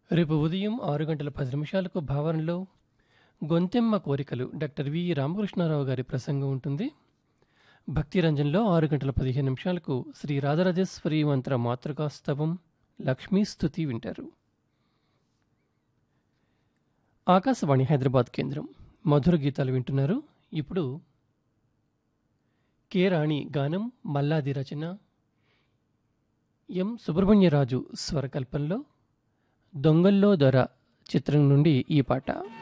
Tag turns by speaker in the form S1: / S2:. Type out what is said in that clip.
S1: రేపు ఉదయం ఆరు గంటల పది నిమిషాలకు భావనలో గొంతెమ్మ కోరికలు డాక్టర్ వి రామకృష్ణారావు గారి ప్రసంగం ఉంటుంది భక్తి రంజన్లో ఆరు గంటల పదిహేను నిమిషాలకు శ్రీ రాజరాజేశ్వరి మంత్ర మాతృకాస్తవం లక్ష్మీ స్తుతి వింటారు ఆకాశవాణి హైదరాబాద్ కేంద్రం మధుర గీతాలు వింటున్నారు ఇప్పుడు కె రాణి గానం మల్లాది రచన ఎం సుబ్రహ్మణ్యరాజు స్వరకల్పంలో దొంగల్లో దొర చిత్రం నుండి ఈ పాట